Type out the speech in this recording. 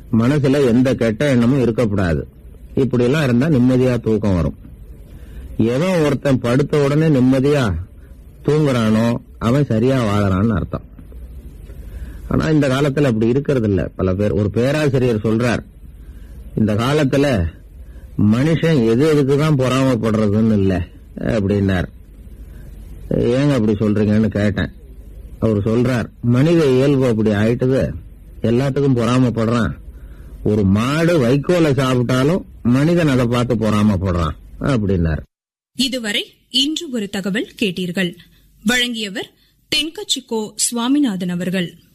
மனசுல எந்த கெட்ட எண்ணமும் இருக்கக்கூடாது இப்படி எல்லாம் இருந்தா நிம்மதியா தூக்கம் வரும் எவன் ஒருத்தன் படுத்த உடனே நிம்மதியா தூங்குறானோ அவன் சரியா வாழறான்னு அர்த்தம் ஆனா இந்த காலத்துல அப்படி இருக்கிறது இல்ல பல பேர் ஒரு பேராசிரியர் சொல்றார் இந்த காலத்துல மனுஷன் எது எதுக்கு தான் பொறாமப்படுறதுன்னு இல்ல அப்படின்னார் ஏங்க அப்படி சொல்றீங்கன்னு கேட்டேன் அவர் சொல்றார் மனித இயல்பு அப்படி ஆயிட்டுது எல்லாத்துக்கும் பொறாமப்படுறான் ஒரு மாடு வைக்கோலை சாப்பிட்டாலும் மனிதன் அதை பார்த்து பொறாமப்படுறான் அப்படின்னார் இதுவரை இன்று ஒரு தகவல் கேட்டீர்கள் வழங்கியவர் தென்கச்சிக்கோ சுவாமிநாதன் அவர்கள்